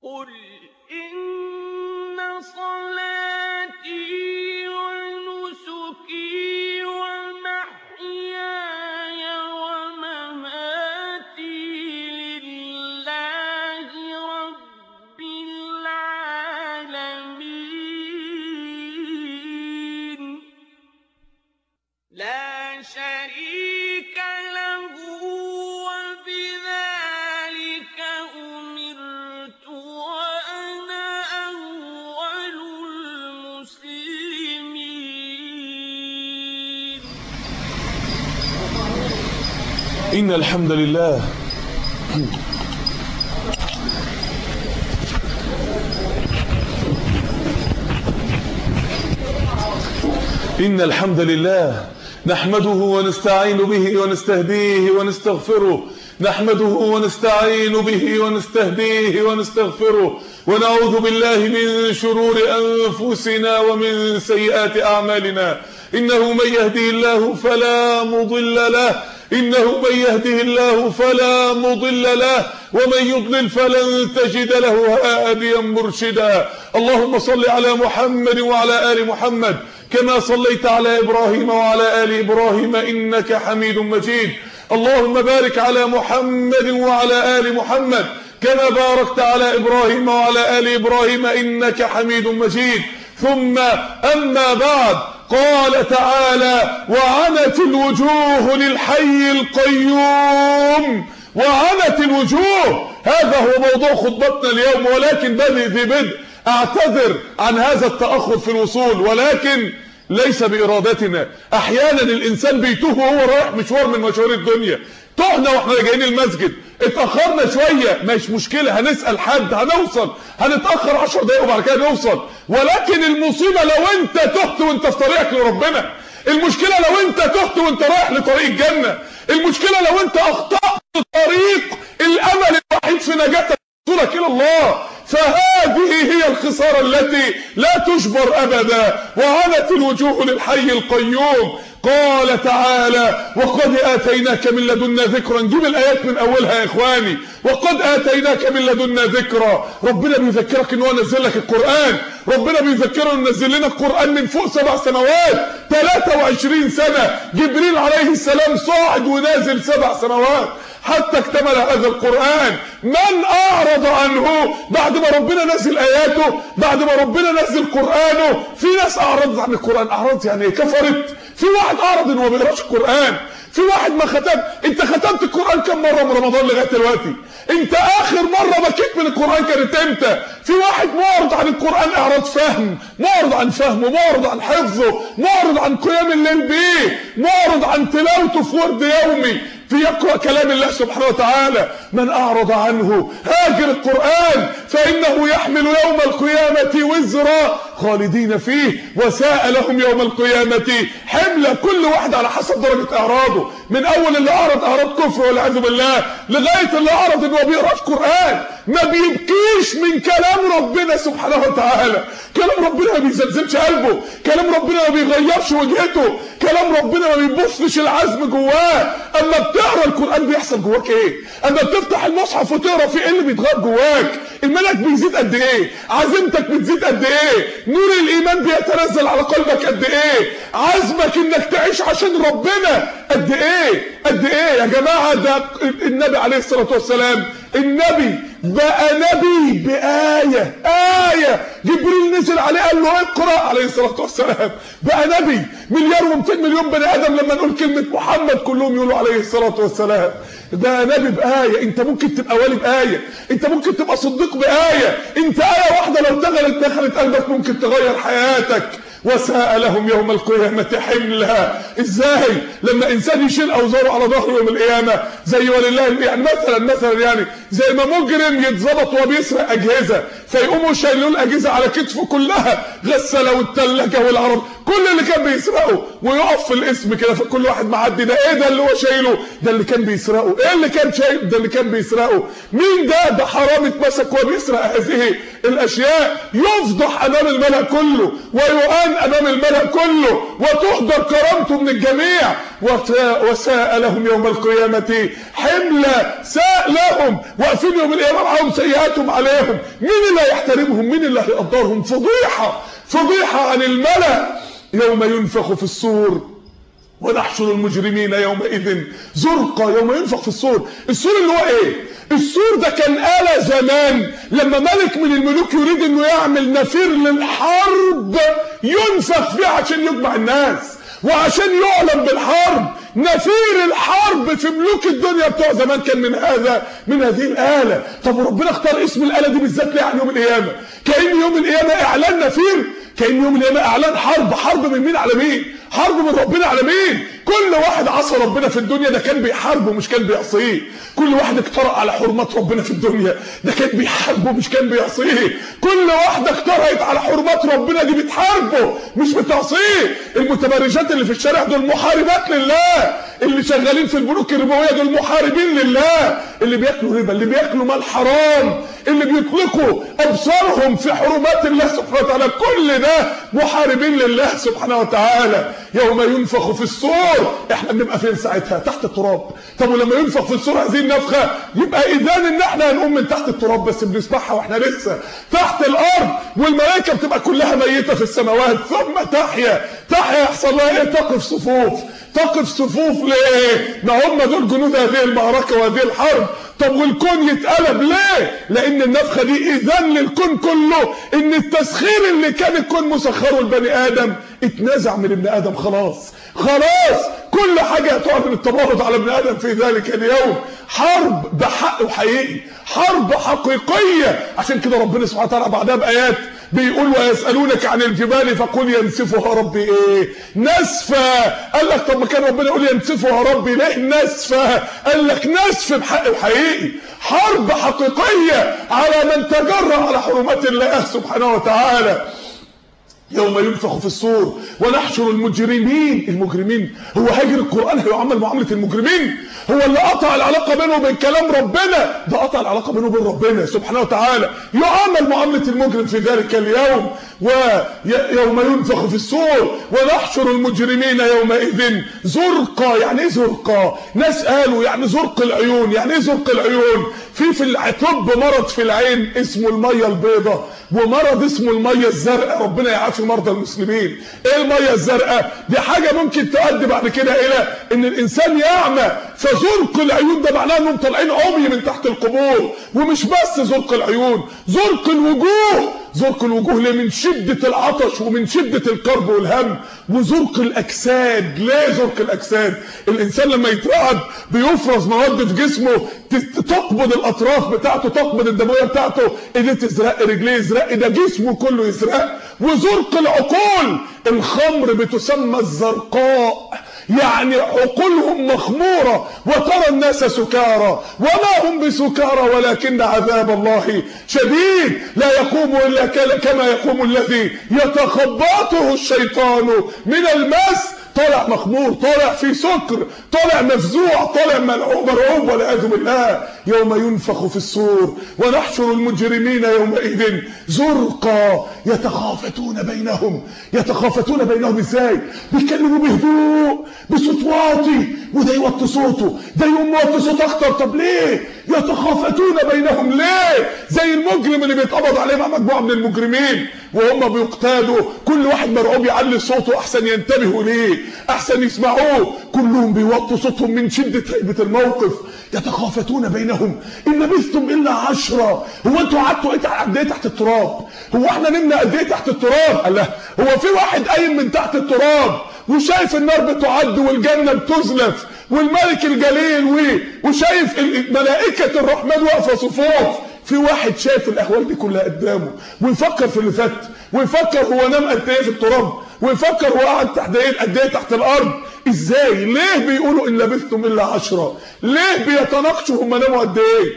قُلْ إِنَّ صَلَاتِي وَنُسُكِي وَمَحْيَايَ وَمَمَاتِي لِلَّهِ رَبِّ الْعَالَمِينَ لَا شَرِيكَ لَهُ ۖ وَبِذَٰلِكَ أُمِرْتُ وَأَنَا أَوَّلُ الْمُسْلِمِينَ إن الحمد لله إن الحمد لله نحمده ونستعين به ونستهديه ونستغفره نحمده ونستعين به ونستهديه ونستغفره ونعوذ بالله من شرور أنفسنا ومن سيئات أعمالنا إنه من يهدي الله فلا مضل له إنه من يهده الله فلا مضل له ومن يضلل فلن تجد له هاديا مرشدا اللهم صل على محمد وعلى آل محمد كما صليت على إبراهيم وعلى آل إبراهيم إنك حميد مجيد اللهم بارك على محمد وعلى آل محمد كما باركت على إبراهيم وعلى آل إبراهيم إنك حميد مجيد ثم أما بعد قال تعالى وعنت الوجوه للحي القيوم وعنت الوجوه هذا هو موضوع خطبتنا اليوم ولكن بدء في بدء اعتذر عن هذا التأخر في الوصول ولكن ليس بإرادتنا احيانا الانسان بيتوه وهو رايح مشوار من مشوار الدنيا تهنا واحنا راجعين المسجد اتأخرنا شوية مش مشكلة هنسأل حد هنوصل هنتأخر عشر دقايق وبعد كده نوصل ولكن المصيبة لو انت تهت وانت في طريقك لربنا المشكلة لو انت تهت وانت رايح لطريق الجنة المشكلة لو انت اخطأت طريق الامل الوحيد في نجاتك وصولك الى الله فهذه هي الخسارة التي لا تجبر ابدا وعنت الوجوه للحي القيوم قال تعالى وقد آتيناك من لدنا ذكرا نجيب الآيات من أولها يا إخواني وقد آتيناك من لدنا ذكرا ربنا بيذكرك إن هو نزل لك القرآن ربنا بيذكرنا إن نزل لنا القرآن من فوق سبع سنوات 23 سنة جبريل عليه السلام صاعد ونازل سبع سنوات حتى اكتمل هذا القرآن من أعرض عنه بعد ما ربنا نزل آياته بعد ما ربنا نزل قرآنه في ناس أعرضت عن القرآن أعرضت يعني كفرت في واحد أعرض إنه ما بيقراش القرآن في واحد ما ختم انت ختمت القرآن كم مرة من رمضان لغاية دلوقتي انت اخر مرة بكيت من القرآن كانت امتى في واحد معرض عن القرآن اعراض فهم معرض عن فهمه معرض عن حفظه معرض عن قيام الليل بيه معرض عن تلاوته في ورد يومي في يقرأ كلام الله سبحانه وتعالى من أعرض عنه هاجر القرآن فإنه يحمل يوم القيامة وزرا خالدين فيه وساء لهم يوم القيامة حملة كل واحد على حسب درجة إعراضه من أول اللي أعرض أعراض كفر والعياذ بالله لغاية اللي أعرض إنه بيقراش قرآن ما بيبكيش من كلام ربنا سبحانه وتعالى كلام ربنا ما بيزلزلش قلبه كلام ربنا ما بيغيرش وجهته كلام ربنا ما بيبصش العزم جواه اما بتقرا القران بيحصل جواك ايه اما بتفتح المصحف وتقرا في ايه اللي بيتغير جواك الملك بيزيد قد ايه عزيمتك بتزيد قد ايه نور الايمان بيتنزل على قلبك قد ايه عزمك انك تعيش عشان ربنا قد ايه قد ايه يا جماعه ده النبي عليه الصلاه والسلام النبي بقى نبي بآية آية جبريل نزل عليه قال له اقرأ عليه الصلاة والسلام بقى نبي مليار و200 مليون بني آدم لما نقول كلمة محمد كلهم يقولوا عليه الصلاة والسلام ده نبي بآية انت ممكن تبقى ولي بآية انت ممكن تبقى صديق بآية انت آية واحدة لو دخلت دخلت قلبك ممكن تغير حياتك وساء لهم يوم القيامة حملا ازاي لما انسان يشيل اوزاره على ظهره يوم القيامة زي ولله يعني مثلا مثلا يعني زي ما مجرم يتظبط وهو بيسرق اجهزة فيقوموا شايلوا الاجهزة على كتفه كلها غسالة والثلاجة والعرب كل اللي كان بيسرقه ويقف في الاسم كده فكل واحد معدي ده ايه ده اللي هو شايله ده اللي كان بيسرقه ايه اللي كان شايل ده اللي كان بيسرقه مين ده ده حرامي اتمسك وهو بيسرق هذه الاشياء يفضح امام الملأ كله ويؤان امام الملأ كله وتهدر كرامته من الجميع وساء, وساء لهم يوم القيامة حملة ساء لهم واقفين يوم القيامة معاهم سيئاتهم عليهم مين اللي هيحترمهم مين اللي هيقدرهم فضيحة فضيحة عن الملأ يوم ينفخ في الصور ونحشر المجرمين يومئذ زرقا يوم ينفخ في الصور الصور اللي هو ايه السور ده كان آلة زمان لما ملك من الملوك يريد انه يعمل نفير للحرب ينفخ فيه عشان يجمع الناس وعشان يعلم بالحرب نفير الحرب في ملوك الدنيا بتوع زمان كان من هذا من هذه الآلة طب وربنا اختار اسم الآلة دي بالذات ليه عن يوم القيامة كأن يوم القيامة اعلان نفير كأن يوم القيامة اعلان حرب حرب من مين على مين حرب من ربنا على مين كل واحد عصى ربنا في الدنيا ده كان بيحاربه مش كان بيعصيه كل واحد اقترأ على حرمات ربنا في الدنيا ده كان بيحاربه مش كان بيعصيه كل واحده اقترأت على حرمات ربنا دي بتحاربه مش بتعصيه المتبرجات اللي في الشارع دول محاربات لله اللي شغالين في البنوك الربويه دول محاربين لله اللي بياكلوا ربا اللي بياكلوا مال حرام اللي بيطلقوا ابصارهم في حرمات الله سبحانه وتعالى كل ده محاربين لله سبحانه وتعالى يوم ينفخ في الصور احنا بنبقى فين ساعتها تحت التراب طب ولما ينفخ في الصور هذه النفخه يبقى اذان ان احنا هنقوم من تحت التراب بس بنسمعها واحنا لسه تحت الارض والملائكه بتبقى كلها ميته في السماوات ثم تحيا تحيا يحصل لها ايه تقف صفوف تقف صفوف ليه ما هم دول جنود هذه المعركه وهذه الحرب طب والكون يتقلب ليه لان النفخه دي اذان للكون كله ان التسخير اللي كان الكون مسخره لبني ادم اتنزع من ابن ادم خلاص خلاص كل حاجه تعلن التمرد على ابن ادم في ذلك اليوم حرب بحق وحقيقي حرب حقيقيه عشان كده ربنا سبحانه وتعالى بعدها بايات بيقول ويسالونك عن الجبال فقل ينسفها ربي ايه نسفا قال لك طب ما كان ربنا يقول ينسفها ربي ليه نسفا قال لك نسف بحق وحقيقي حرب حقيقيه على من تجرأ على حرمات الله سبحانه وتعالى يوم ينفخ في الصور ونحشر المجرمين المجرمين هو هاجر القرآن هيعمل معاملة المجرمين هو اللي قطع العلاقة بينه وبين كلام ربنا ده قطع العلاقة بينه وبين ربنا سبحانه وتعالى يعامل معاملة المجرم في ذلك اليوم ويوم ينفخ في الصور ونحشر المجرمين يومئذ زرقا يعني ايه زرقا ناس قالوا يعني زرق العيون يعني ايه زرق العيون في في الطب مرض في العين اسمه المية البيضاء ومرض اسمه المية الزرقاء ربنا يعافي مرضى المسلمين ايه المية الزرقاء دي حاجة ممكن تؤدي بعد كده الى ان الانسان يعمى فزرق العيون ده معناه انهم طالعين عمي من تحت القبور ومش بس زرق العيون زرق الوجوه زرق الوجوه ليه من شدة العطش ومن شدة الكرب والهم وزرق الأجساد ليه زرق الأجساد الإنسان لما يترعب بيفرز مواد في جسمه تقبض الأطراف بتاعته تقبض الدموية بتاعته إيديه تزرق رجليه يزرق ده جسمه كله يزرق وزرق العقول الخمر بتسمى الزرقاء يعني عقولهم مخمورة وترى الناس سكارى وما هم بسكارى ولكن عذاب الله شديد لا يقوم إلا كما يقوم الذي يتخبطه الشيطان من المس طالع مخمور طالع في سكر طالع مفزوع طالع مرعوب والعياذ بالله يوم ينفخ في الصور ونحشر المجرمين يومئذ زرقا يتخافتون بينهم يتخافتون بينهم ازاي بيتكلموا بهدوء بصوت واطي وده يوطي صوته ده يقوم موطي صوت اكتر طب ليه يتخافتون بينهم ليه زي المجرم اللي بيتقبض عليه مع مجموعه من المجرمين وهم بيقتادوا كل واحد مرعوب يعلي صوته احسن ينتبهوا ليه احسن يسمعوه كلهم بيوطوا صوتهم من شده هيبه الموقف يتخافتون بينهم ان لبثتم الا عشرة هو انتوا قعدتوا قد ايه تحت التراب هو احنا نمنا قد ايه تحت التراب قال لا هو في واحد قايم من تحت التراب وشايف النار بتعد والجنه بتزلف والملك الجليل وشايف ملائكه الرحمن واقفه صفوف في واحد شايف الاهوال دي كلها قدامه ويفكر في اللي فات ويفكر هو نام قد ايه في التراب ويفكر هو قعد تحت ايه قد ايه تحت الارض ازاي ليه بيقولوا ان لبثتم الا عشرة ليه بيتناقشوا هم ناموا قد ايه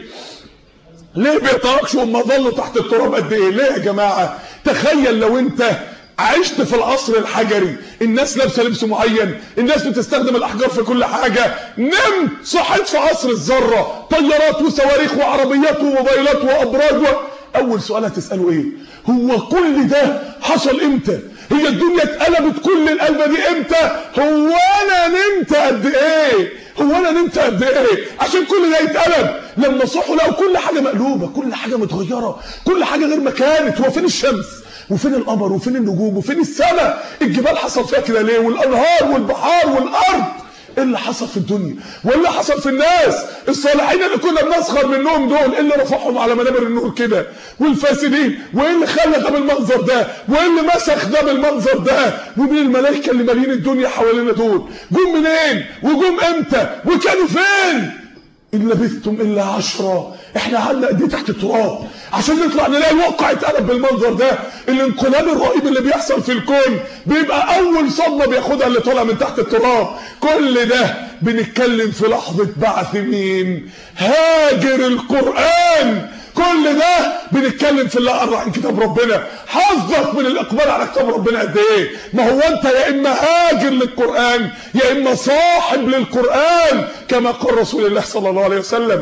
ليه بيتناقشوا هم ظلوا تحت التراب قد ايه ليه يا جماعه تخيل لو انت عشت في العصر الحجري الناس لابسه لبس معين الناس بتستخدم الاحجار في كل حاجه نمت صحيت في عصر الذره طيارات وصواريخ وعربيات وموبايلات وابراج و... اول سؤال هتساله ايه هو كل ده حصل امتى هي الدنيا اتقلبت كل القلبه دي امتى هو انا نمت قد ايه هو انا نمت قد ايه عشان كل ده يتقلب لما صحوا لقوا كل حاجه مقلوبه كل حاجه متغيره كل حاجه غير ما كانت هو فين الشمس وفين القمر وفين النجوم وفين السماء الجبال حصل فيها كده ليه والانهار والبحار والارض ايه اللي حصل في الدنيا وايه اللي حصل في الناس الصالحين اللي كنا بنسخر منهم دول ايه اللي رفعهم على منابر النور كده والفاسدين وايه اللي خلى ده بالمنظر ده وايه اللي مسخ ده بالمنظر ده ومين الملائكه اللي مالين الدنيا حوالينا دول جم منين وجم امتى وكانوا فين إن لبثتم إلا عشرة إحنا قعدنا قد إيه تحت التراب عشان نطلع نلاقي الواقع اتقلب بالمنظر ده الانقلاب الرهيب اللي بيحصل في الكون بيبقى أول صدمة بياخدها اللي طالع من تحت التراب كل ده بنتكلم في لحظة بعث مين هاجر القرآن كل ده بنتكلم في اللي قرع عن كتاب ربنا حظك من الاقبال على كتاب ربنا قد ايه ما هو انت يا اما هاجر للقران يا اما صاحب للقران كما قال رسول الله صلى الله عليه وسلم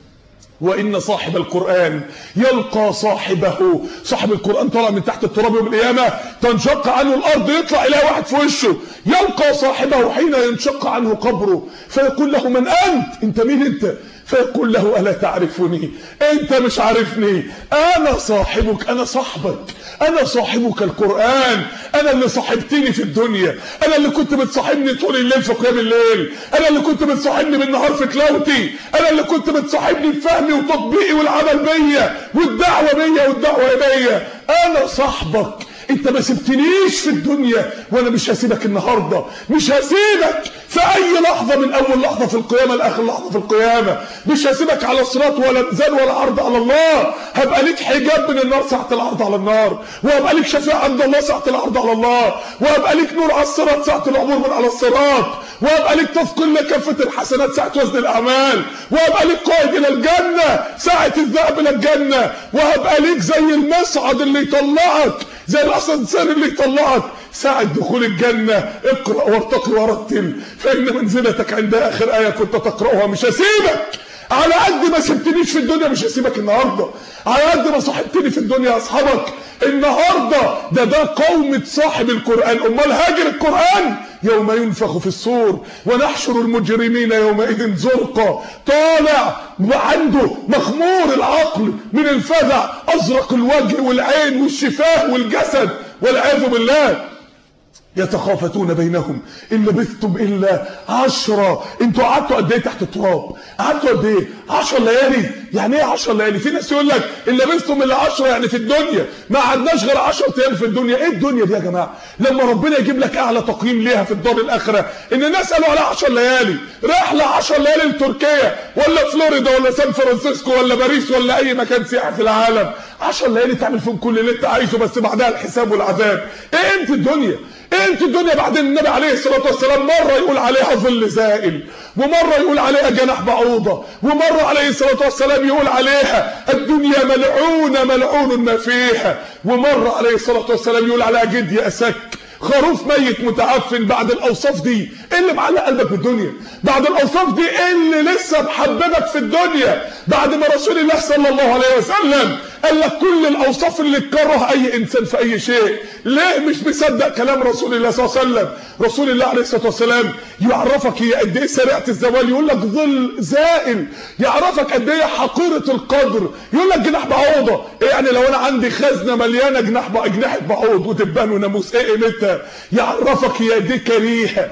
وان صاحب القران يلقى صاحبه صاحب القران طالع من تحت التراب يوم القيامه تنشق عنه الارض يطلع الى واحد في وشه يلقى صاحبه حين ينشق عنه قبره فيقول له من انت انت مين انت فيقول له ألا تعرفني أنت مش عارفني أنا صاحبك أنا صاحبك أنا صاحبك القرآن أنا اللي صاحبتني في الدنيا أنا اللي كنت بتصاحبني طول الليل في قيام الليل أنا اللي كنت بتصاحبني بالنهار في تلاوتي أنا اللي كنت بتصاحبني في فهمي وتطبيقي والعمل بيا والدعوة بيا والدعوة بيا أنا صاحبك انت ما سبتنيش في الدنيا وانا مش هسيبك النهارده مش هسيبك في اي لحظه من اول لحظه في القيامه لاخر لحظه في القيامه مش هسيبك على الصراط ولا ميزان ولا عرض على الله هبقى ليك حجاب من النار ساعه العرض على النار وهبقى ليك شفيع عند الله ساعه العرض على الله وهبقى ليك نور على الصراط ساعه العبور من على الصراط وهبقى ليك تثقل لكفه الحسنات ساعه وزن الاعمال وهبقى ليك قائد الى الجنه ساعه الذهاب الى الجنه وهبقى ليك زي المصعد اللي يطلعك زي الاسانسير اللي يطلعك ساعة دخول الجنة اقرأ وارتقي ورتل فإن منزلتك عند آخر آية كنت تقرأها مش هسيبك على قد ما سبتنيش في الدنيا مش هسيبك النهاردة على قد ما صاحبتني في الدنيا أصحابك النهاردة ده ده قومة صاحب القرآن أمال هاجر القرآن يوم ينفخ في الصور ونحشر المجرمين يومئذ زرقا طالع وعنده مخمور العقل من الفزع أزرق الوجه والعين والشفاه والجسد والعياذ بالله يتخافتون بينهم ان لبثتم الا عشرة انتوا قعدتوا قد ايه تحت التراب قعدتوا قد ايه 10 ليالي يعني ايه 10 ليالي في ناس يقول لك ان لبثتم الا 10 يعني في الدنيا ما قعدناش غير 10 ايام في الدنيا ايه الدنيا دي يا جماعه لما ربنا يجيب لك اعلى تقييم ليها في الدار الاخره ان الناس قالوا على 10 ليالي رحله 10 ليالي لتركيا ولا فلوريدا ولا سان فرانسيسكو ولا باريس ولا اي مكان سياحي في العالم 10 ليالي تعمل فيهم كل اللي انت عايزه بس بعدها الحساب والعذاب ايه قيمه الدنيا انت الدنيا بعدين النبي عليه الصلاه والسلام مره يقول عليها ظل زائل ومره يقول عليها جناح بعوضه ومره عليه الصلاه والسلام يقول عليها الدنيا ملعونه ملعون ما فيها ومره عليه الصلاه والسلام يقول عليها جدي اسك خروف ميت متعفن بعد الاوصاف دي ايه اللي معلق قلبك بالدنيا بعد الاوصاف دي ايه اللي لسه محببك في الدنيا بعد ما رسول الله صلى الله عليه وسلم قال لك كل الاوصاف اللي تكره اي انسان في اي شيء ليه مش مصدق كلام رسول الله صلى الله عليه وسلم رسول الله عليه الصلاه والسلام يعرفك هي قد ايه سريعه الزوال يقول لك ظل زائل يعرفك قد ايه حقيره القدر يقول لك جناح بعوضه إيه يعني لو انا عندي خزنه مليانه جناح اجنحه بعوض وتبان وناموس ايه قيمتها يعرفك هي قد ايه كريهه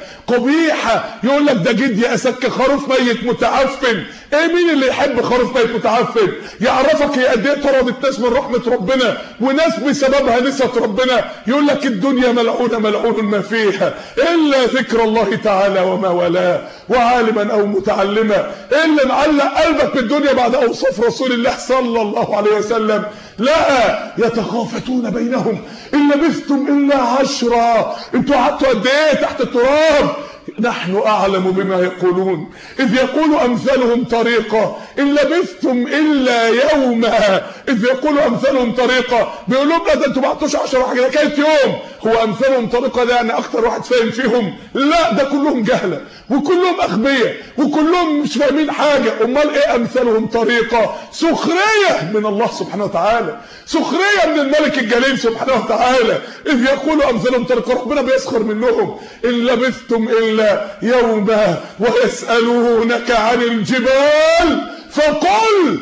قبيحه يقول لك ده جدي اسك خروف ميت متعفن ايه مين اللي يحب خروف ميت متعفن يعرفك هي قد ايه طردت ناس من رحمه ربنا وناس بسببها نسيت ربنا يقول لك الدنيا ملعونه ملعون ما فيها الا ذكر الله تعالى وما والاه وعالما او متعلما ايه اللي معلق قلبك بالدنيا بعد اوصاف رسول الله صلى الله عليه وسلم لا يتخافتون بينهم ان لبثتم الا عشرا انتوا قعدتوا قد ايه تحت التراب نحن أعلم بما يقولون إذ يقول أمثالهم طريقة إن لبثتم إلا يوما إذ يقول أمثالهم طريقة بيقولوا لنا ده أنتوا ما عطوش 10 حاجة ده كانت يوم هو أمثالهم طريقة ده يعني أكتر واحد فاهم فيهم لا ده كلهم جهلة وكلهم وكلهم اغبياء وكلهم مش فاهمين حاجه امال ايه امثالهم طريقه سخريه من الله سبحانه وتعالى سخريه من الملك الجليل سبحانه وتعالى اذ يقول امثالهم طريقه ربنا بيسخر منهم ان لبثتم الا يوما ويسالونك عن الجبال فقل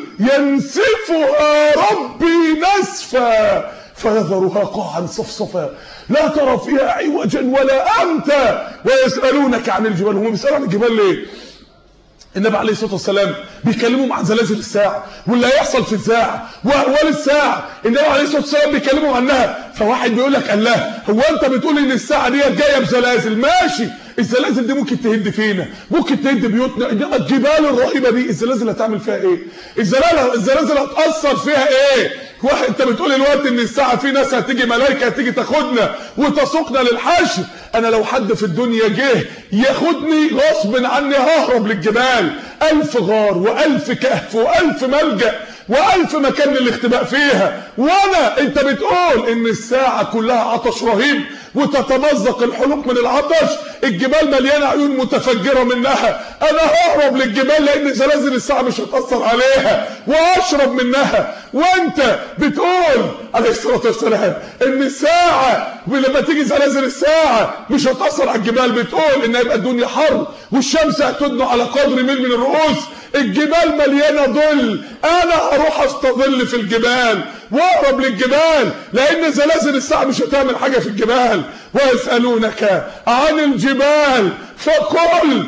ينسفها ربي نسفا فيذرها قاعا صفصفا لا ترى فيها عوجا ولا امتا ويسالونك عن الجبال هم بيسالوا عن الجبال ليه النبي عليه الصلاه والسلام بيكلمهم عن زلازل الساعه واللي هيحصل في الساعه واهوال الساعه النبي عليه الصلاه والسلام بيكلمهم عنها فواحد بيقول لك الله هو انت بتقول ان الساعه دي جايه بزلازل ماشي الزلازل دي ممكن تهد فينا ممكن تهد بيوتنا انما الجبال الرهيبه دي الزلازل هتعمل فيها ايه الزلازل الزلازل هتاثر فيها ايه واحد انت بتقول الوقت ان الساعه في ناس هتيجي ملائكه هتيجي تاخدنا وتسوقنا للحشر انا لو حد في الدنيا جه ياخدني غصب عني ههرب للجبال الف غار والف كهف والف ملجأ والف مكان للاختباء فيها وانا انت بتقول ان الساعة كلها عطش رهيب وتتمزق الحلوق من العطش الجبال مليانة عيون متفجرة منها انا ههرب للجبال لان زلازل الساعة مش هتأثر عليها واشرب منها وانت بتقول عليه الصلاة والسلام ان الساعة ولما تيجي زلازل الساعة مش هتأثر على الجبال بتقول ان هيبقى الدنيا حر والشمس هتدنو على قدر ميل من الرؤوس الجبال مليانة ظل انا هروح استظل في الجبال واقرب للجبال لان زلازل الساعة مش هتعمل حاجة في الجبال ويسألونك عن الجبال فقل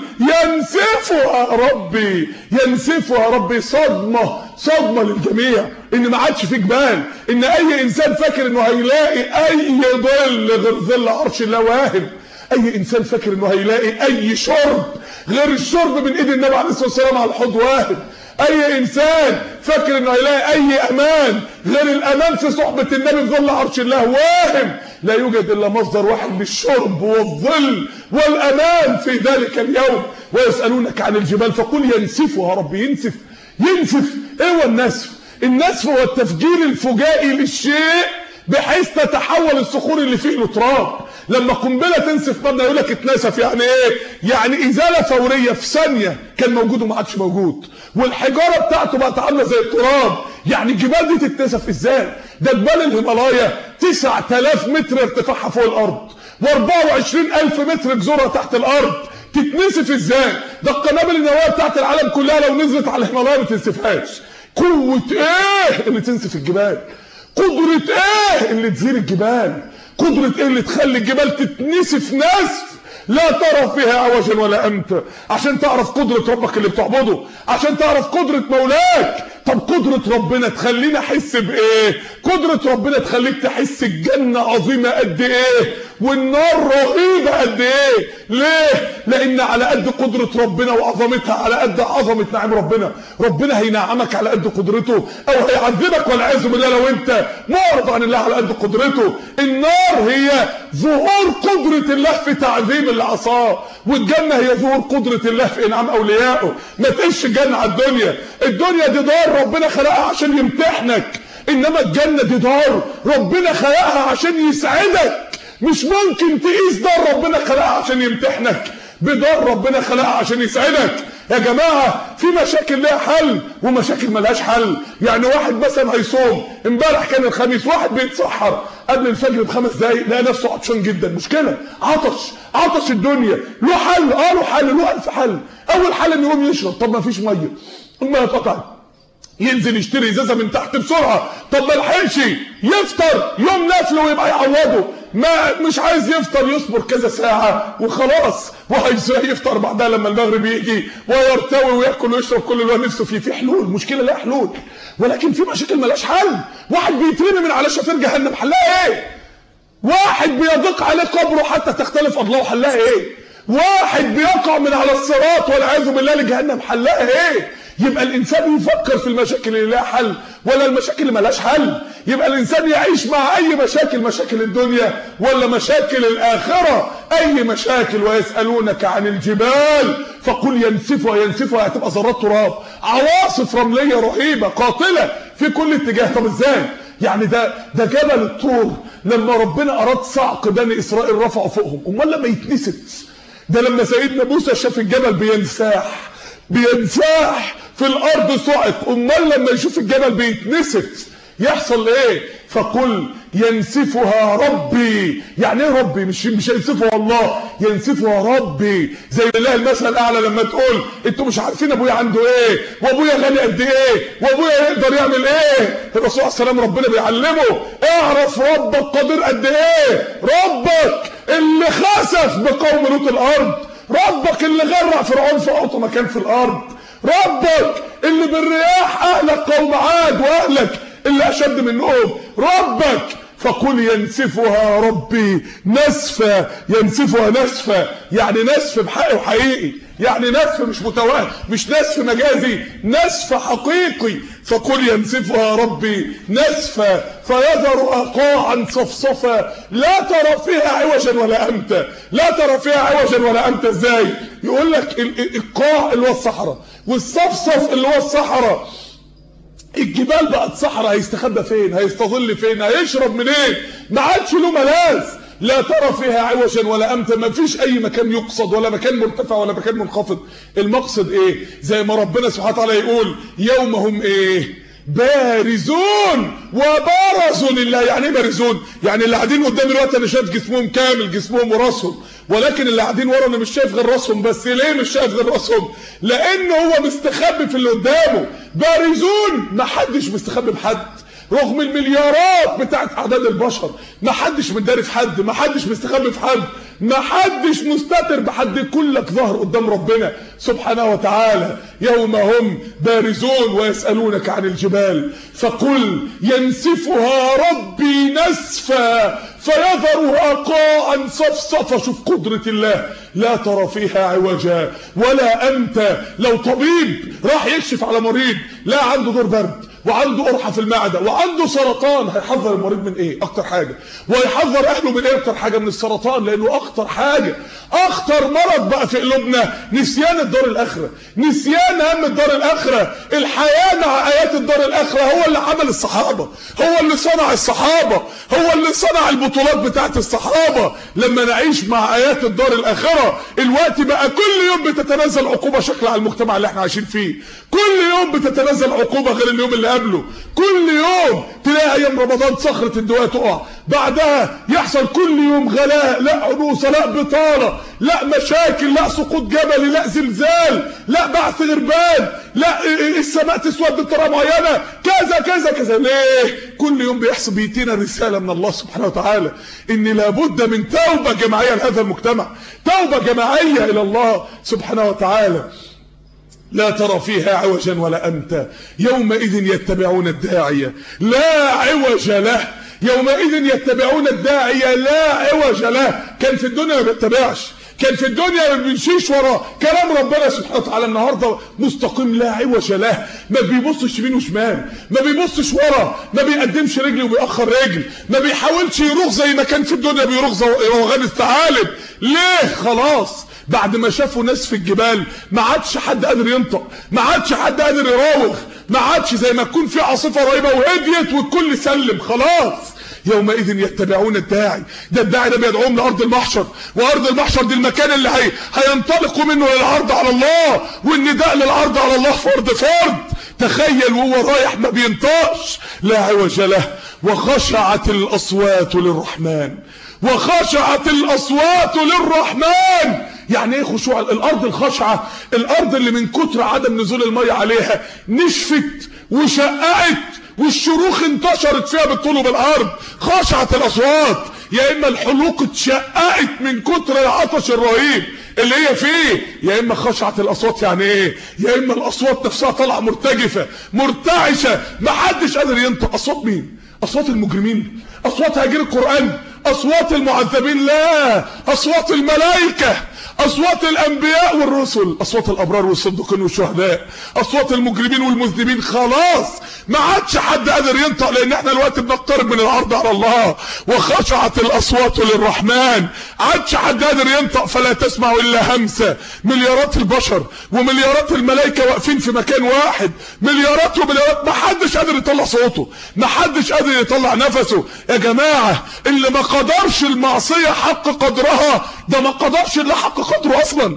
ينسفها ربي ينسفها ربي صدمة صدمة للجميع ان ما عادش في جبال ان اي انسان فاكر انه هيلاقي اي ظل غير ظل عرش الله واهم اي انسان فاكر انه هيلاقي اي شرب غير الشرب من ايد النبي عليه الصلاه والسلام على الحوض واحد اي انسان فاكر انه هيلاقي اي امان غير الامان في صحبه النبي في ظل عرش الله واهم لا يوجد الا مصدر واحد للشرب والظل والامان في ذلك اليوم ويسالونك عن الجبال فقل ينسفها ربي ينسف ينسف ايه هو النسف النسف هو التفجير الفجائي للشيء بحيث تتحول الصخور اللي فيه لتراب لما قنبله تنسف مبنى يقول لك اتنسف يعني ايه يعني ازاله فوريه في ثانيه كان موجود وما عادش موجود والحجاره بتاعته بقت عامله زي التراب يعني الجبال دي تتنسف ازاي ده جبال الهيمالايا 9000 متر ارتفاعها فوق الارض و24000 متر جزرها تحت الارض تتنسف ازاي ده القنابل النوويه بتاعت العالم كلها لو نزلت على الهيمالايا ما تنسفهاش قوه ايه اللي تنسف الجبال قدرة ايه اللي تزير الجبال قدرة ايه اللي تخلي الجبال تتنسف نسف لا ترى فيها عوجا ولا امتا عشان تعرف قدرة ربك اللي بتعبده عشان تعرف قدرة مولاك طب قدرة ربنا تخلينا احس بايه قدرة ربنا تخليك تحس الجنة عظيمة قد ايه والنار رهيبة قد ايه ليه لان على قد قدرة ربنا وعظمتها على قد عظمة نعم ربنا ربنا هينعمك على قد قدرته او هيعذبك والعياذ بالله لو انت معرض عن الله على قد قدرته النار هي ظهور قدرة الله في تعذيب اللي عصاه والجنة هي ظهور قدرة الله في انعام اوليائه ما تقش الجنة على الدنيا الدنيا دي دار ربنا خلقها عشان يمتحنك انما الجنة دي دار ربنا خلقها عشان يسعدك مش ممكن تقيس دار ربنا خلقها عشان يمتحنك بدار ربنا خلقها عشان يسعدك يا جماعة في مشاكل ليها حل ومشاكل ملهاش حل يعني واحد مثلا هيصوم امبارح كان الخميس واحد بيتسحر قبل الفجر بخمس دقايق لقى نفسه عطشان جدا مشكلة عطش عطش الدنيا له حل اه له حل له ألف حل اول حل انه يقوم يشرب طب ما فيش ميه الميه اتقطعت ينزل يشتري ازازه من تحت بسرعه طب ما لحقش يفطر يوم نفله ويبقى يعوضه ما مش عايز يفطر يصبر كذا ساعه وخلاص وهيفطر بعدها لما المغرب يجي ويرتوي وياكل ويشرب كل اللي هو نفسه فيه في حلول مشكله لها حلول ولكن في مشاكل ملهاش حل واحد بيترمي من على شفير جهنم حلها ايه واحد بيضيق عليه قبره حتى تختلف اضلاعه حلها ايه واحد بيقع من على الصراط والعياذ بالله لجهنم حلها ايه يبقى الانسان يفكر في المشاكل اللي لها حل ولا المشاكل اللي ملهاش حل يبقى الانسان يعيش مع اي مشاكل مشاكل الدنيا ولا مشاكل الاخره اي مشاكل ويسالونك عن الجبال فقل ينسفها ينسفها هتبقى ذرات تراب عواصف رمليه رهيبه قاتله في كل اتجاه طب ازاي يعني ده ده جبل الطور لما ربنا اراد صعق بني اسرائيل رفعوا فوقهم امال لما يتنسف ده لما سيدنا موسى شاف الجبل بينساح بينساح في الارض صعق امال لما يشوف الجبل بيتنسف يحصل ايه فقل ينسفها ربي يعني ايه ربي مش مش ينسفها الله ينسفها ربي زي الله المثل الاعلى لما تقول انتوا مش عارفين ابويا عنده ايه وابويا غني قد ايه وابويا يقدر يعمل ايه الرسول عليه السلام ربنا بيعلمه اعرف ربك قدير قد ايه ربك اللي خسف بقوم لوط الارض ربك اللي غرق فرعون في اوطى مكان في الارض ربك اللي بالرياح اهلك قوم عاد واهلك اللي اشد منهم ربك فقل ينسفها ربي نسفا ينسفها نسفا يعني نسف بحقه حقيقي يعني نسف مش متوهم مش نسف مجازي نسف حقيقي فقل ينسفها ربي نسفا فيذرها قاعا صفصفا لا ترى فيها عوجا ولا امتا لا ترى فيها عوجا ولا امتا ازاي يقول لك القاع اللي هو الصحراء والصفصف اللي هو الصحراء الجبال بقت صحراء هيستخبى فين هيستظل فين هيشرب منين ما عادش له ملاذ لا ترى فيها عوجا ولا امتا ما فيش اي مكان يقصد ولا مكان مرتفع ولا مكان منخفض المقصد ايه زي ما ربنا سبحانه وتعالى يقول يوم هم ايه بارزون وبرزوا لله يعني ايه بارزون يعني اللي قاعدين قدام الوقت انا شايف جسمهم كامل جسمهم وراسهم ولكن اللي قاعدين ورا انا مش شايف غير راسهم بس ليه مش شايف غير راسهم لان هو مستخبي في اللي قدامه بارزون ما حدش مستخبي بحد رغم المليارات بتاعت اعداد البشر ما حدش مداري في حد ما حدش مستخبي في حد ما حدش مستتر بحد كلك ظهر قدام ربنا سبحانه وتعالى يوم هم بارزون ويسألونك عن الجبال فقل ينسفها ربي نسفا فيذرها قاعا صفصفا شوف قدرة الله لا ترى فيها عوجا ولا أنت لو طبيب راح يكشف على مريض لا عنده دور برد وعنده قرحه في المعده وعنده سرطان هيحذر المريض من ايه اكتر حاجه وهيحذر اهله من ايه اكتر حاجه من السرطان لانه اخطر حاجه اخطر مرض بقى في قلوبنا نسيان الدار الاخره نسيان هم الدار الاخره الحياه مع ايات الدار الاخره هو اللي عمل الصحابه هو اللي صنع الصحابه هو اللي صنع البطولات بتاعت الصحابه لما نعيش مع ايات الدار الاخره الوقت بقى كل يوم بتتنزل عقوبه شكل على المجتمع اللي احنا عايشين فيه كل يوم بتتنزل عقوبه غير اليوم اللي قبله كل يوم تلاقي ايام رمضان صخره الدواء تقع بعدها يحصل كل يوم غلاء لا عنوسه لا بطاله لا مشاكل لا سقوط جبلي لا زلزال لا بعث غربان لا السماء تسود بطريقه معينه كذا كذا كذا ليه كل يوم بيحصل بيتينا رساله من الله سبحانه وتعالى ان لابد من توبه جماعيه لهذا المجتمع توبه جماعيه الى الله سبحانه وتعالى لا ترى فيها عوجا ولا أمتا يومئذ يتبعون الداعية لا عوج له يومئذ يتبعون الداعية لا عوج له كان في الدنيا ما بيتبعش كان في الدنيا ما بيمشيش ورا كلام ربنا سبحانه وتعالى النهارده مستقيم لا عوج له ما بيبصش يمين وشمال ما بيبصش ورا ما بيقدمش رجل وبيأخر رجل ما بيحاولش يروح زي ما كان في الدنيا بيروح روغان الثعالب ليه خلاص بعد ما شافوا ناس في الجبال ما عادش حد قادر ينطق ما عادش حد قادر يراوغ ما عادش زي ما تكون في عاصفه رهيبه وهديت والكل سلم خلاص يومئذ يتبعون الداعي ده الداعي ده بيدعوهم لارض المحشر وارض المحشر دي المكان اللي هي هينطلقوا منه للعرض على الله والنداء للعرض على الله فرد فرد تخيل وهو رايح ما بينطقش لا عوج له وخشعت الاصوات للرحمن وخشعت الاصوات للرحمن يعني ايه خشوع الارض الخشعه الارض اللي من كتر عدم نزول الميه عليها نشفت وشققت والشروخ انتشرت فيها بالطول وبالعرض خشعت الاصوات يا اما الحلوق اتشققت من كتر العطش الرهيب اللي هي فيه يا اما خشعت الاصوات يعني ايه يا اما الاصوات نفسها طالعه مرتجفه مرتعشه ما حدش قادر ينطق اصوات مين اصوات المجرمين اصوات هاجر القران اصوات المعذبين لا اصوات الملائكه اصوات الانبياء والرسل اصوات الابرار والصديقين والشهداء اصوات المجرمين والمذنبين خلاص ما عادش حد قادر ينطق لان احنا الوقت بنقترب من العرض على الله وخشعت الاصوات للرحمن عادش حد قادر ينطق فلا تسمع الا همسه مليارات البشر ومليارات الملائكه واقفين في مكان واحد مليارات ومليارات ما حدش قادر يطلع صوته ما حدش قادر يطلع نفسه يا جماعه اللي ما قدرش المعصيه حق قدرها ده ما قدرش اللي حق حق قدره اصلا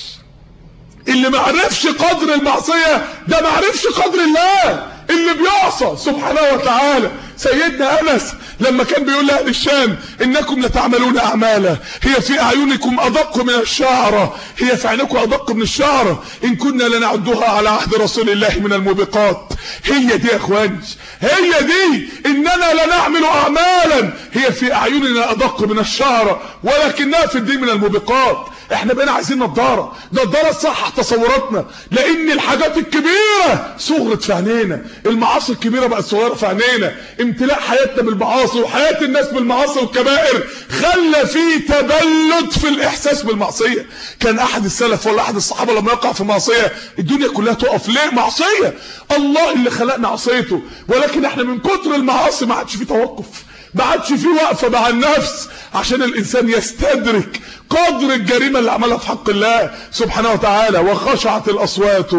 اللي ما عرفش قدر المعصية ده ما عرفش قدر الله اللي بيعصى سبحانه وتعالى سيدنا انس لما كان بيقول لاهل الشام انكم لتعملون اعمالا هي في اعينكم ادق من الشعرة هي في عينكم ادق من الشعرة ان كنا لنعدها على عهد رسول الله من الموبقات هي دي يا اخواني هي دي اننا لنعمل اعمالا هي في اعيننا ادق من الشعرة ولكنها في الدين من الموبقات احنا بقينا عايزين نضاره نضاره تصحح تصوراتنا لان الحاجات الكبيره صغرت في عينينا المعاصي الكبيره بقت صغيره في عينينا امتلاء حياتنا بالمعاصي وحياه الناس بالمعاصي والكبائر خلى في تبلد في الاحساس بالمعصيه كان احد السلف ولا احد الصحابه لما يقع في معصيه الدنيا كلها تقف ليه معصيه الله اللي خلقنا عصيته ولكن احنا من كتر المعاصي ما عادش في توقف ما عادش في وقفه مع النفس عشان الانسان يستدرك قدر الجريمه اللي عملها في حق الله سبحانه وتعالى وخشعت الاصوات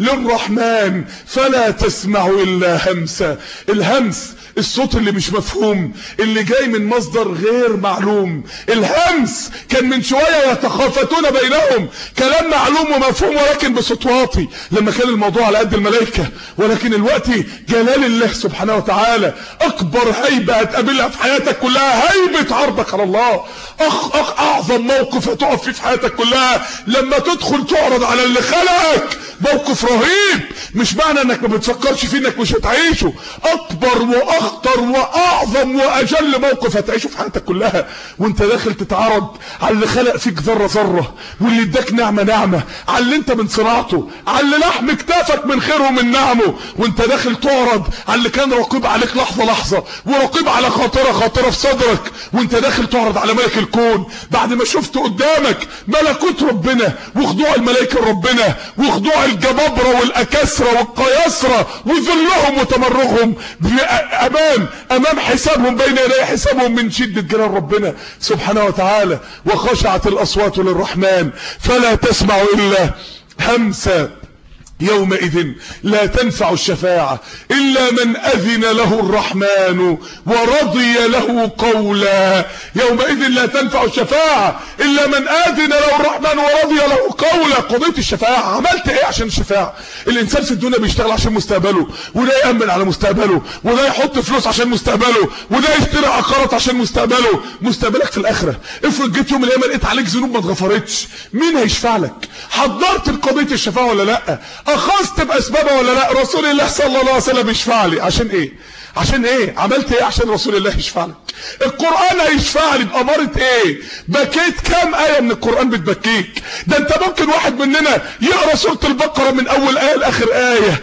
للرحمن فلا تسمع الا همسا الهمس الصوت اللي مش مفهوم اللي جاي من مصدر غير معلوم الهمس كان من شويه يتخافتون بينهم كلام معلوم ومفهوم ولكن بصوت واطي لما كان الموضوع على قد الملائكه ولكن الوقت جلال الله سبحانه وتعالى اكبر هيبه هتقابلها في حياتك كلها هيبه عرضك على الله اخ اخ اعظم موقف هتقف فيه في حياتك كلها لما تدخل تعرض على اللي خلقك موقف رهيب مش معنى انك ما بتفكرش فيه انك مش هتعيشه اكبر واخطر واعظم واجل موقف هتعيشه في حياتك كلها وانت داخل تتعرض على اللي خلق فيك ذره ذره واللي اداك نعمه نعمه على اللي انت من صناعته على اللي لحم كتافك من خيره ومن نعمه وانت داخل تعرض على اللي كان رقيب عليك لحظه لحظه ورقيب على خاطره خاطره في صدرك وانت داخل تعرض على ملك الكون بعد ما شفت قدامك ملكوت ربنا وخضوع الملائكه لربنا وخضوع الجبابره والاكاسره والقياسره وذلهم وتمرغهم امام امام حسابهم بين يدي حسابهم من شده جلال ربنا سبحانه وتعالى وخشعت الاصوات للرحمن فلا تسمع الا همسا يومئذ لا تنفع الشفاعة إلا من أذن له الرحمن ورضي له قولا يومئذ لا تنفع الشفاعة إلا من أذن له الرحمن ورضي له قولا قضية الشفاعة عملت إيه عشان الشفاعة الإنسان في الدنيا بيشتغل عشان مستقبله وده يأمن على مستقبله وده يحط فلوس عشان مستقبله وده يشتري عقارات عشان مستقبله مستقبلك في الآخرة افرض جيت يوم الأيام لقيت عليك ذنوب ما اتغفرتش مين هيشفع لك حضرت قضية الشفاعة ولا لأ اخذت باسبابها ولا لا رسول الله صلى الله عليه وسلم يشفع لي عشان ايه عشان ايه عملت ايه عشان رسول الله يشفع لك القرآن هيشفع لي بأمارة ايه بكيت كام آية من القرآن بتبكيك ده انت ممكن واحد مننا يقرأ سورة البقرة من اول آية لاخر آية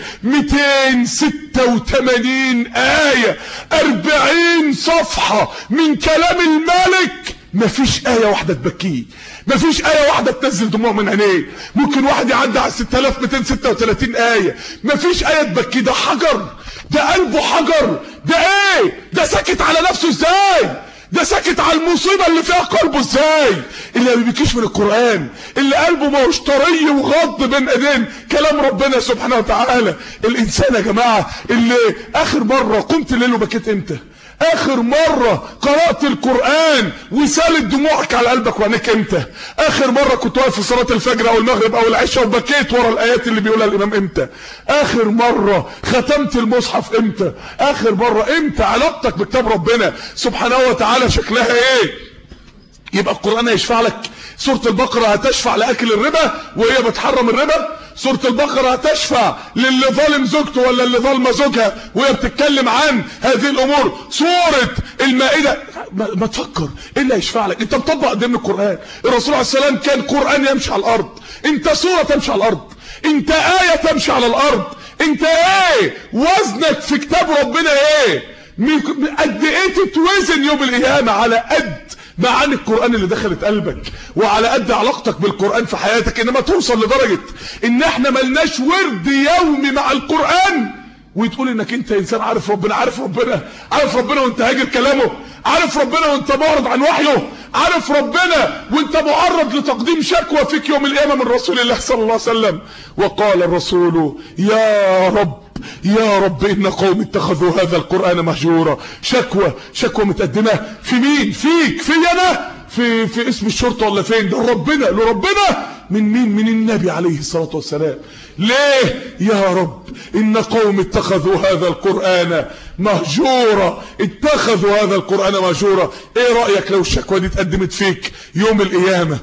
286 آية 40 صفحة من كلام الملك مفيش آية واحدة تبكيه مفيش آية واحدة تنزل دموع من عينيه ممكن واحد يعدي على 6236 آية مفيش آية تبكيه ده حجر ده قلبه حجر ده ايه ده ساكت على نفسه ازاي ده ساكت على المصيبة اللي فيها قلبه ازاي اللي ما بيبكيش من القرآن اللي قلبه ما هوش طري وغض بين ايدين كلام ربنا سبحانه وتعالى الانسان يا جماعة اللي اخر مرة قمت الليل وبكيت امتى اخر مرة قرأت القرآن وسالت دموعك على قلبك وعينيك امتى اخر مرة كنت واقف في صلاة الفجر او المغرب او العشاء وبكيت ورا الايات اللي بيقولها الامام امتى اخر مرة ختمت المصحف امتى اخر مرة امتى علاقتك بكتاب ربنا سبحانه وتعالى شكلها ايه يبقى القرآن هيشفع لك سورة البقرة هتشفع لأكل الربا وهي بتحرم الربا سورة البقرة هتشفع للي ظالم زوجته ولا اللي ظالمة زوجها وهي بتتكلم عن هذه الأمور سورة المائدة ما, ما تفكر ايه اللي هيشفع لك انت مطبق قد من القرآن الرسول عليه السلام كان قرآن يمشي على الأرض انت سورة تمشي على الأرض انت آية تمشي على الأرض انت ايه وزنك في كتاب ربنا ايه قد ايه تتوزن يوم القيامة على قد معاني القرآن اللي دخلت قلبك وعلى قد علاقتك بالقرآن في حياتك انما توصل لدرجة ان احنا ملناش ورد يومي مع القرآن وتقول انك انت انسان عارف ربنا عارف ربنا عارف ربنا وانت هاجر كلامه عارف ربنا وانت معرض عن وحيه عارف ربنا وانت معرض لتقديم شكوى فيك يوم القيامة من رسول الله صلى الله عليه وسلم وقال الرسول يا رب يا رب إن قوم اتخذوا هذا القرآن مهجورا شكوى شكوى متقدمة في مين فيك في أنا في في اسم الشرطه ولا فين ده ربنا لربنا من مين من النبي عليه الصلاه والسلام ليه يا رب ان قوم اتخذوا هذا القران مهجورا اتخذوا هذا القران مهجورا ايه رايك لو الشكوى دي اتقدمت فيك يوم القيامه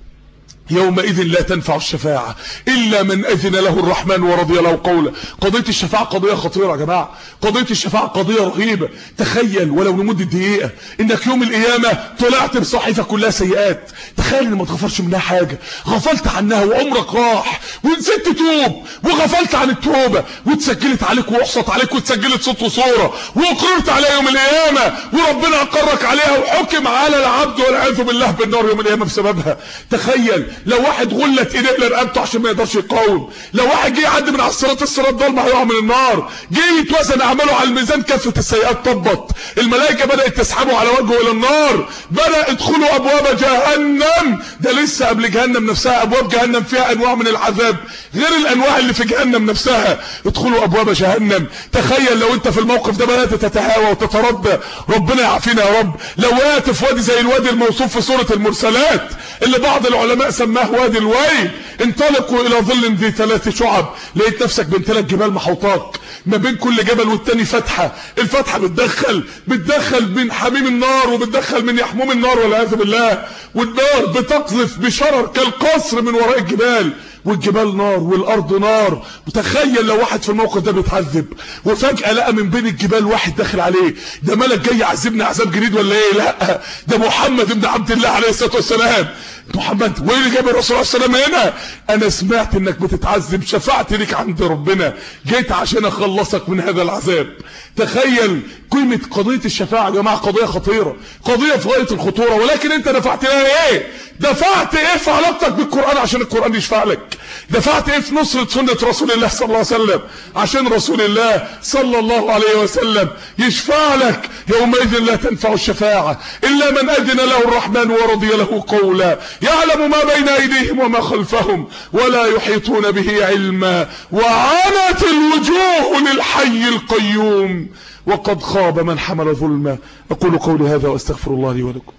يومئذ لا تنفع الشفاعة إلا من أذن له الرحمن ورضي له قولا قضية الشفاعة قضية خطيرة يا جماعة قضية الشفاعة قضية رهيبة تخيل ولو لمدة دقيقة إنك يوم القيامة طلعت بصحيفة كلها سيئات تخيل إن ما تغفرش منها حاجة غفلت عنها وعمرك راح ونسيت تتوب وغفلت عن التوبة واتسجلت عليك وأحصت عليك واتسجلت صوت وصورة وأقررت عليها يوم القيامة وربنا أقرك عليها وحكم على العبد والعياذ بالله بالنار يوم القيامة بسببها تخيل لو واحد غلت ايديه لرقبته عشان ما يقدرش يقاوم لو واحد جه يعدي من على الصراط الصراط ضلمه هيقع من النار جه يتوزن اعماله على الميزان كفه السيئات طبط الملائكه بدات تسحبه على وجهه الى النار بدا ادخلوا ابواب جهنم ده لسه قبل جهنم نفسها ابواب جهنم فيها انواع من العذاب غير الانواع اللي في جهنم نفسها ادخلوا ابواب جهنم تخيل لو انت في الموقف ده بدات تتهاوى وتتردى ربنا يعافينا يا رب لو وقعت في وادي زي الوادي الموصوف في سوره المرسلات اللي بعض العلماء سماه وادي الويل انطلقوا الى ظل ذي ثلاث شعب لقيت نفسك بين ثلاث جبال محوطاك ما بين كل جبل والتاني فتحه الفتحه بتدخل بتدخل من حميم النار وبتدخل من يحموم النار والعياذ بالله والنار بتقذف بشرر كالقصر من وراء الجبال والجبال نار والارض نار وتخيل لو واحد في الموقف ده بيتعذب وفجاه لقى من بين الجبال واحد داخل عليه ده ملك جاي يعذبني عذاب جديد ولا ايه لا ده محمد ابن عبد الله عليه الصلاه والسلام محمد وايه اللي جاب الرسول عليه السلام هنا انا سمعت انك بتتعذب شفعت ليك عند ربنا جيت عشان اخلصك من هذا العذاب تخيل قيمه قضيه الشفاعه يا جماعه قضيه خطيره قضيه في غايه الخطوره ولكن انت دفعت لها ايه دفعت ايه في علاقتك بالقران عشان القران يشفع لك دفعت ايه في نصره سنه رسول الله صلى الله عليه وسلم عشان رسول الله صلى الله عليه وسلم يشفع لك يومئذ لا تنفع الشفاعه الا من اذن له الرحمن ورضي له قولا يعلم ما بين ايديهم وما خلفهم ولا يحيطون به علما وعنت الوجوه للحي القيوم وقد خاب من حمل ظلما اقول قولي هذا واستغفر الله لي ولكم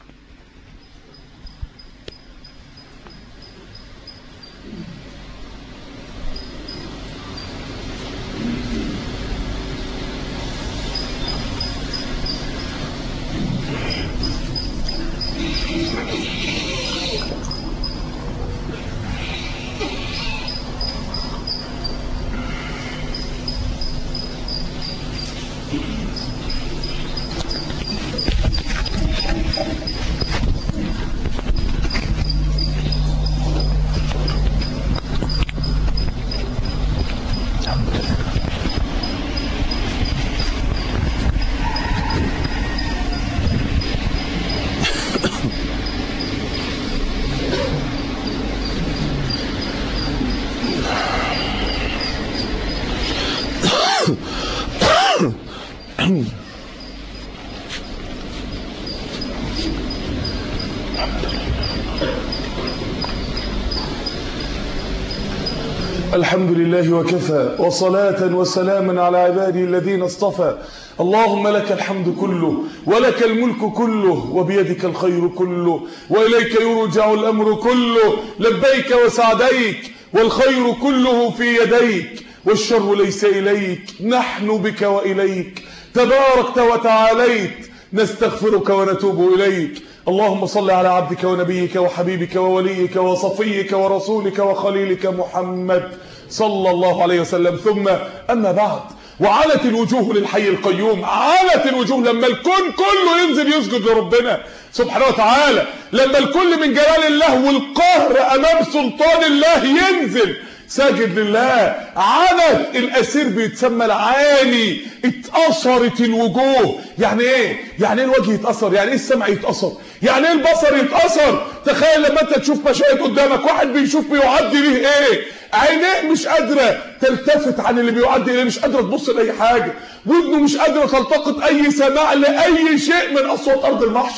الحمد لله وكفى وصلاة وسلاما على عباده الذين اصطفى اللهم لك الحمد كله ولك الملك كله وبيدك الخير كله وإليك يرجع الأمر كله لبيك وسعديك والخير كله في يديك والشر ليس إليك نحن بك وإليك تباركت وتعاليت نستغفرك ونتوب إليك اللهم صل على عبدك ونبيك وحبيبك ووليك وصفيك ورسولك وخليلك محمد صلى الله عليه وسلم ثم أما بعد وعلت الوجوه للحي القيوم علت الوجوه لما الكون كله ينزل يسجد لربنا سبحانه وتعالى لما الكل من جلال الله والقهر أمام سلطان الله ينزل ساجد لله عدد الاسير بيتسمى العاني اتأثرت الوجوه يعني ايه يعني ايه الوجه يتأثر يعني ايه السمع يتأثر يعني ايه البصر يتأثر تخيل لما انت تشوف مشاهد قدامك واحد بيشوف بيعدي ليه ايه عينيه مش قادرة تلتفت عن اللي بيعدي اليه مش قادرة تبص لأي حاجة ودنه مش قادرة تلتقط أي سماع لأي شيء من أصوات أرض المحشر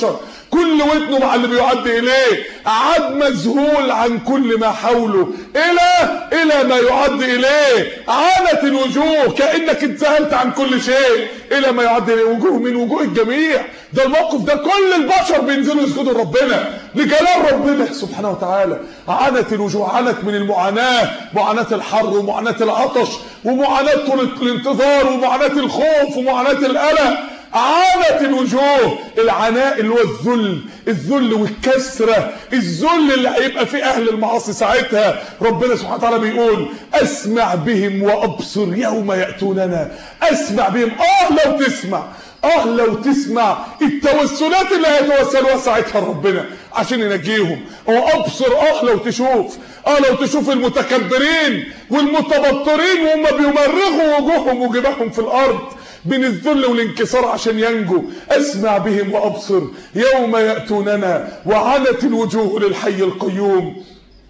كل ودنه مع اللي بيعدي اليه عاد مذهول عن كل ما حوله الى الى ما يعدي اليه عانت الوجوه كانك اتذهلت عن كل شيء الى ما يعدي اليه وجوه من وجوه الجميع ده الموقف ده كل البشر بينزلوا يسجدوا لربنا لجلال ربنا سبحانه وتعالى عانت الوجوه عانت من المعاناه معاناه الحر ومعاناه العطش ومعاناه طول الانتظار ومعاناه الخوف ومعاناه القلق عانت الوجوه العناء اللي هو الذل الذل والكسرة الذل اللي هيبقى فيه اهل المعاصي ساعتها ربنا سبحانه وتعالى بيقول اسمع بهم وابصر يوم يأتوننا اسمع بهم اه لو تسمع اه لو تسمع التوسلات اللي هيتوسلوها ساعتها ربنا عشان ينجيهم وابصر اه لو تشوف اه لو تشوف المتكبرين والمتبطرين وهم بيمرغوا وجوههم وجباههم في الارض من الذل والانكسار عشان ينجو اسمع بهم وابصر يوم ياتوننا وعنت الوجوه للحي القيوم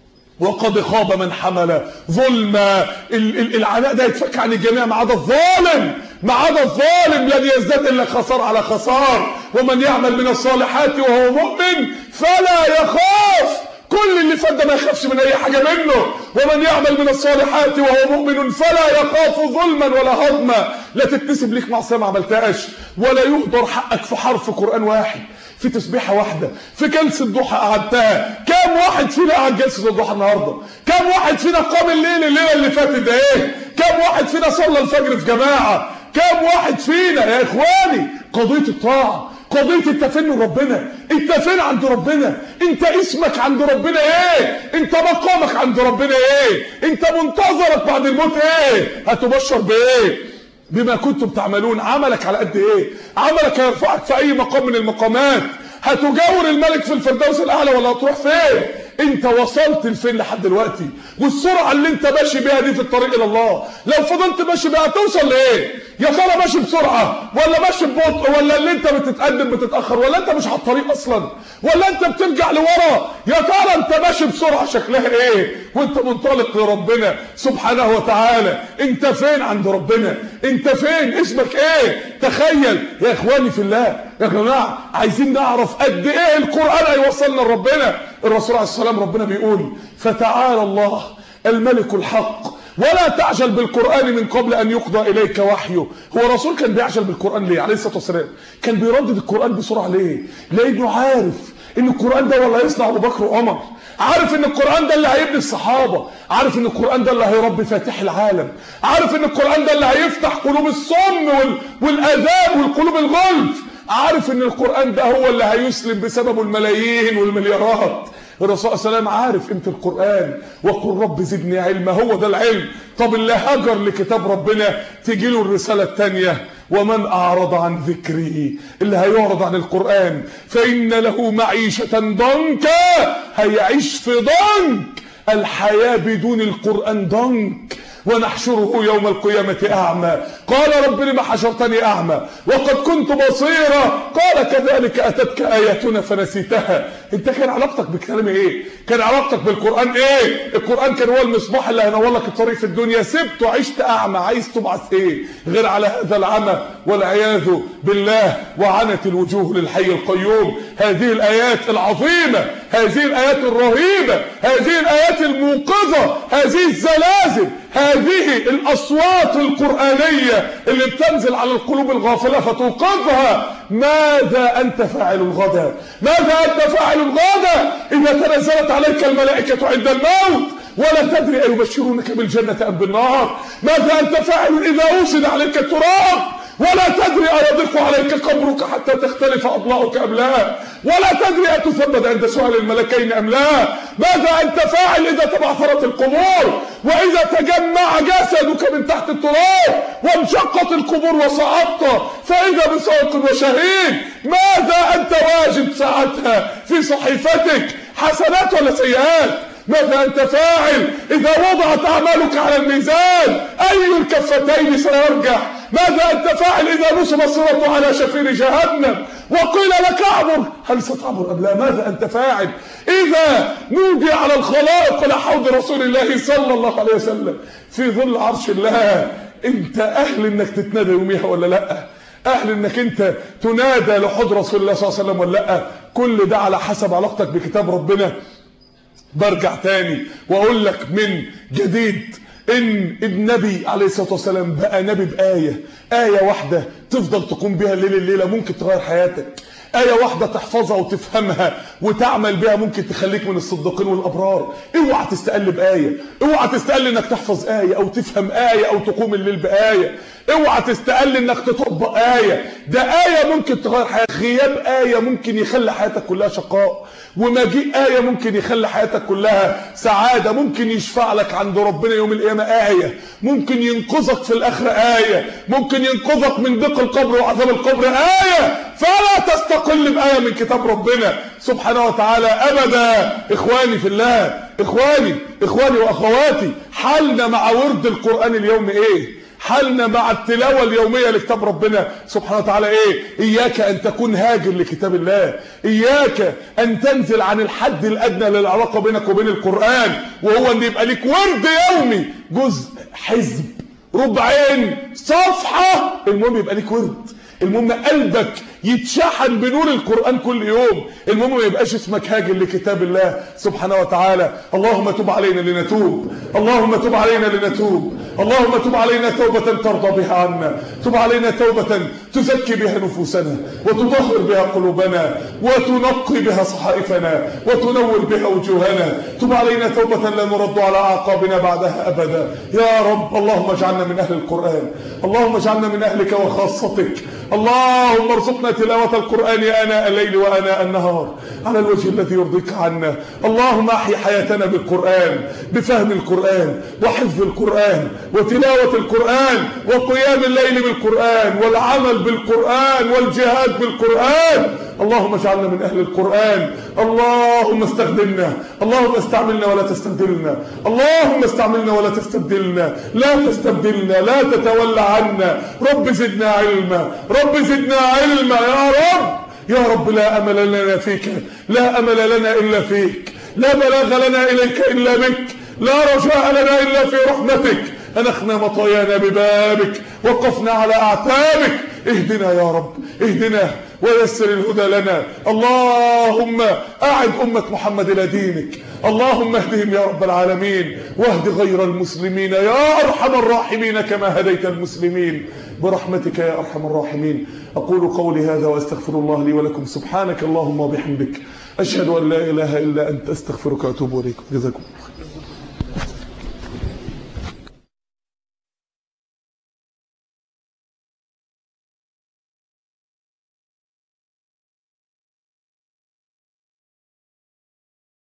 وقد خاب من حمل ظلما العناء ده يتفك عن الجميع ما عدا الظالم ما عدا الظالم لن يزداد الا خسار على خسار ومن يعمل من الصالحات وهو مؤمن فلا يخاف كل اللي فات ده ما يخافش من اي حاجه منه ومن يعمل من الصالحات وهو مؤمن فلا يخاف ظلما ولا هضما لا تكتسب ليك معصيه ما عملتهاش ولا يهدر حقك في حرف قران واحد في تسبيحه واحده في جلسه ضحى قعدتها كام واحد فينا قعد جلسه الضحى النهارده كام واحد فينا قام الليل الليله اللي فاتت ده ايه كام واحد فينا صلى الفجر في جماعه كام واحد فينا يا اخواني قضيه الطاعه قضية انت فين ربنا انت فين عند ربنا انت اسمك عند ربنا ايه انت مقامك عند ربنا ايه انت منتظرك بعد الموت ايه هتبشر بايه بما كنتم تعملون عملك على قد ايه عملك هيرفعك في اي مقام من المقامات هتجاور الملك في الفردوس الاعلى ولا هتروح فين انت وصلت لفين لحد دلوقتي والسرعه اللي انت ماشي بيها دي في الطريق الى الله لو فضلت ماشي بيها هتوصل لايه يا ترى ماشي بسرعه ولا ماشي ببطء ولا اللي انت بتتقدم بتتاخر ولا انت مش على الطريق اصلا ولا انت بترجع لورا يا ترى انت ماشي بسرعه شكلها ايه وانت منطلق لربنا سبحانه وتعالى انت فين عند ربنا انت فين اسمك ايه تخيل يا اخواني في الله يا جماعه عايزين نعرف قد ايه القران هيوصلنا لربنا الرسول عليه السلام ربنا بيقول فتعالى الله الملك الحق ولا تعجل بالقرآن من قبل أن يقضى إليك وحيه هو الرسول كان بيعجل بالقرآن ليه عليه الصلاة والسلام كان بيردد القرآن بسرعة ليه لأنه عارف ان القرآن ده ولا هيصنع أبو بكر وعمر عارف ان القرآن ده اللي هيبني الصحابة عارف ان القرآن ده اللي هيربي فاتح العالم عارف ان القرآن ده اللي هيفتح قلوب الصم وال... والآذان والقلوب الغلف عارف ان القرآن ده هو اللي هيسلم بسببه الملايين والمليارات الرسول صلى الله عليه وسلم عارف قيمه القران وقل رب زدني علما هو ده العلم طب اللي هجر لكتاب ربنا تيجي له الرساله الثانيه ومن اعرض عن ذكري اللي هيعرض عن القران فان له معيشه ضنكا هيعيش في ضنك الحياه بدون القران ضنك ونحشره يوم القيامة أعمى قال رب لما حشرتني أعمى وقد كنت بصيرا قال كذلك أتتك آياتنا فنسيتها انت كان علاقتك بكلام ايه كان علاقتك بالقرآن ايه القرآن كان هو المصباح اللي هينور لك الطريق في الدنيا سبته عشت أعمى عايز تبعث ايه غير على هذا العمى والعياذ بالله وعنت الوجوه للحي القيوم هذه الآيات العظيمة هذه الآيات الرهيبة هذه الآيات الموقظة هذه الزلازل هذه الأصوات القرآنية اللي بتنزل على القلوب الغافلة فتوقظها ماذا أنت فاعل الغدا ماذا أنت فاعل الغدا إذا تنزلت عليك الملائكة عند الموت ولا تدري أيبشرونك بالجنة أم بالنار ماذا أنت فاعل إذا أوسد عليك التراب ولا تدري أيضيق عليك قبرك حتى تختلف أضلاعك أم لا ولا تدري أتثبت عند سؤال الملكين أم لا ماذا أنت فاعل إذا تبعثرت القبور وإذا تجمع جسدك من تحت التراب وانشقت القبور وصعدت فإذا بسوق وشهيد ماذا أنت واجد ساعتها في صحيفتك حسنات ولا سيئات ماذا أنت فاعل إذا وضعت أعمالك على الميزان أي الكفتين سيرجح ماذا أنت فاعل إذا نصب الصراط على شفير جهنم وقيل لك اعبر هل ستعبر أم لا ماذا أنت فاعل إذا نودي على الخلائق على حوض رسول الله صلى الله عليه وسلم في ظل عرش الله أنت أهل إنك تتنادى يوميها ولا لأ اهل انك انت تنادى لحضر رسول الله صلى الله عليه وسلم ولا لا كل ده على حسب علاقتك بكتاب ربنا برجع تاني واقول لك من جديد ان النبي عليه الصلاه والسلام بقى نبي بايه ايه واحده تفضل تقوم بها الليل الليله ممكن تغير حياتك آية واحدة تحفظها وتفهمها وتعمل بها ممكن تخليك من الصديقين والأبرار اوعى تستقل بآية اوعى تستقل انك تحفظ آية او تفهم آية او تقوم الليل بآية اوعى تستقل انك تطبق آية ده آية ممكن تغير حياتك غياب آية ممكن يخلي حياتك كلها شقاء ومجيء آية ممكن يخلي حياتك كلها سعادة ممكن يشفع لك عند ربنا يوم القيامة آية ممكن ينقذك في الآخرة آية ممكن ينقذك من ضيق القبر وعذاب القبر آية فلا تستقل بآية من كتاب ربنا سبحانه وتعالى أبدا إخواني في الله إخواني إخواني وأخواتي حالنا مع ورد القرآن اليوم إيه حالنا مع التلاوة اليومية لكتاب ربنا سبحانه وتعالى ايه اياك ان تكون هاجر لكتاب الله اياك ان تنزل عن الحد الادنى للعلاقة بينك وبين القرآن وهو ان يبقى لك ورد يومي جزء حزب ربعين صفحة المهم يبقى لك ورد المهم قلبك يتشحن بنور القرآن كل يوم المهم ما يبقاش اسمك هاجر لكتاب الله سبحانه وتعالى اللهم تب علينا لنتوب اللهم تب علينا لنتوب اللهم تب علينا توبة ترضى بها عنا تب علينا توبة تزكي بها نفوسنا وتطهر بها قلوبنا وتنقي بها صحائفنا وتنور بها وجوهنا تب علينا توبة لا نرد على أعقابنا بعدها أبدا يا رب اللهم اجعلنا من أهل القرآن اللهم اجعلنا من أهلك وخاصتك اللهم ارزقنا تلاوة القرآن آناء الليل وآناء النهار على الوجه الذي يرضيك عنا اللهم احي حياتنا بالقرآن بفهم القرآن وحفظ القرآن وتلاوة القرآن وقيام الليل بالقرآن والعمل بالقرآن والجهاد بالقرآن اللهم اجعلنا من أهل القرآن اللهم استخدمنا اللهم استعملنا ولا تستبدلنا اللهم استعملنا ولا تستبدلنا لا تستبدلنا لا تتولى عنا رب زدنا علما رب زدنا علما يا رب يا رب لا أمل لنا فيك لا أمل لنا إلا فيك لا بلاغ لنا إليك إلا بك لا رجاء لنا إلا في رحمتك أنخنا مطايانا ببابك وقفنا على أعتابك اهدنا يا رب اهدنا ويسر الهدى لنا اللهم أعد أمة محمد إلى دينك اللهم اهدهم يا رب العالمين واهد غير المسلمين يا أرحم الراحمين كما هديت المسلمين برحمتك يا أرحم الراحمين أقول قولي هذا وأستغفر الله لي ولكم سبحانك اللهم وبحمدك أشهد أن لا إله إلا أنت أستغفرك وأتوب إليك جزاكم الله